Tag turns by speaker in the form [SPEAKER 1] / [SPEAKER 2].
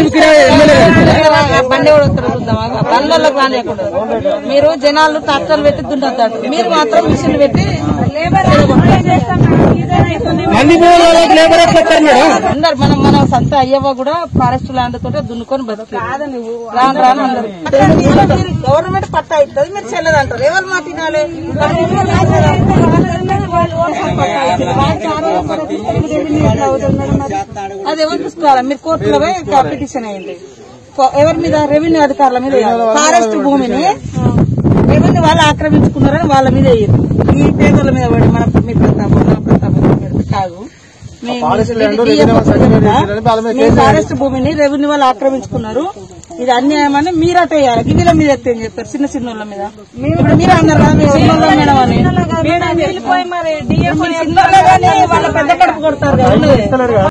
[SPEAKER 1] బండి కూడా వస్తారు చూద్దామా బండ్లకు రానియకుండా మీరు జనాలు ట్రాక్టర్లు పెట్టి దున్నొద్దాడు మీరు మాత్రం మిషన్ పెట్టి
[SPEAKER 2] మంది పోవాలి లేబర్ ఎట్లా వస్తారు మేడం
[SPEAKER 1] అందరు మనం మన సొంత అయ్యవ్వ కూడా ఫారెస్ట్ ల్యాండ్ తోటే దున్నుకొని బతికి రాను రాను అందరు గవర్నమెంట్ పట్టా ఇస్తుంది మీరు చెల్లదంటారు ఎవరు మాట వినాలి అది ఎవరు చూసుకోవాలి మీరు కోర్టులో పోయి పిటిషన్ అయింది కో- ఎవరి మీద రెవెన్యూ అధికారుల మీద వేయాలి. ఫారెస్ట్ భూమిని రెవెన్యూ వాళ్ళు ఆక్రమించుకున్నారని వాళ్ళ మీద వేయరు ఈ పేదల మీద పడి మన మీ ప్రతాపం నా ప్రతాపం పెడితే కాదు మీ-
[SPEAKER 2] ఫారెస్ట్
[SPEAKER 1] మీ-
[SPEAKER 2] ల్యాండ్
[SPEAKER 1] మీ-
[SPEAKER 2] రెవెన్యూ
[SPEAKER 1] మీ-
[SPEAKER 2] సర్టిఫికేట్ ఇచ్చారని వాళ్ళ మీద
[SPEAKER 1] మీ ఫారెస్ట్ భూమిని రెవెన్యూ వాళ్ళు ఆక్రమించుకున్నారు ఇది అన్యాయం అని మీరు అటు వేయాలి గిన్నెల మీద ఎత్తే అని చెప్పారు చిన్న చిన్న వాళ్ళ మీద ఇప్పుడు మీరు అన్నారు కదా మీ చిన్నోళ్ళ మేడం అని మీరు చిన్నోళ్ళ కానీ వాళ్ళ పెద్ద కడుపు కొడతారు కదా